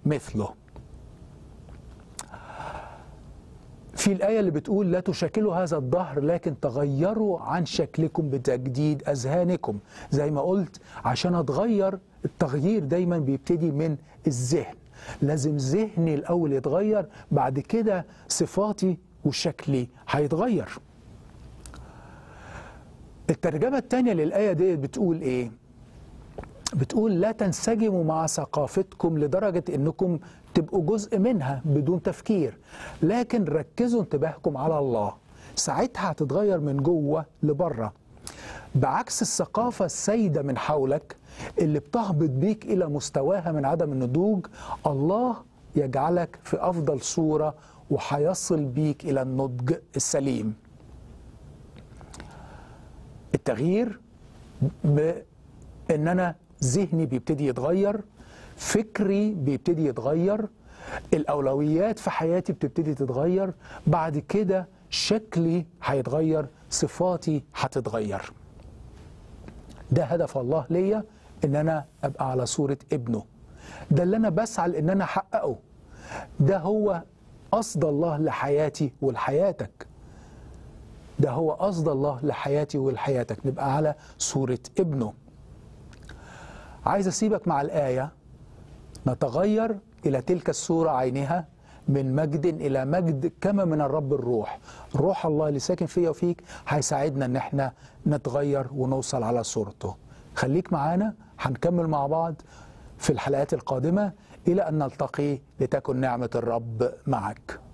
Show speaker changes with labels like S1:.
S1: مثله في الآية اللي بتقول لا تشكلوا هذا الدهر لكن تغيروا عن شكلكم بتجديد أذهانكم زي ما قلت عشان أتغير التغيير دايما بيبتدي من الذهن لازم ذهني الأول يتغير بعد كده صفاتي وشكلي هيتغير الترجمة الثانية للآية دي بتقول إيه؟ بتقول لا تنسجموا مع ثقافتكم لدرجة انكم تبقوا جزء منها بدون تفكير لكن ركزوا انتباهكم على الله ساعتها هتتغير من جوه لبره بعكس الثقافة السيدة من حولك اللي بتهبط بيك إلى مستواها من عدم النضوج الله يجعلك في أفضل صورة وهيصل بيك إلى النضج السليم التغيير بان انا ذهني بيبتدي يتغير فكري بيبتدي يتغير الاولويات في حياتي بتبتدي تتغير بعد كده شكلي هيتغير صفاتي هتتغير ده هدف الله ليا ان انا ابقى على صورة ابنه ده اللي انا بسعى لان انا احققه ده هو قصد الله لحياتي ولحياتك ده هو قصد الله لحياتي ولحياتك نبقى على صورة ابنه عايز أسيبك مع الآية نتغير إلى تلك الصورة عينها من مجد إلى مجد كما من الرب الروح روح الله اللي ساكن فيا وفيك هيساعدنا إن احنا نتغير ونوصل على صورته خليك معانا هنكمل مع بعض في الحلقات القادمة إلى أن نلتقي لتكن نعمة الرب معك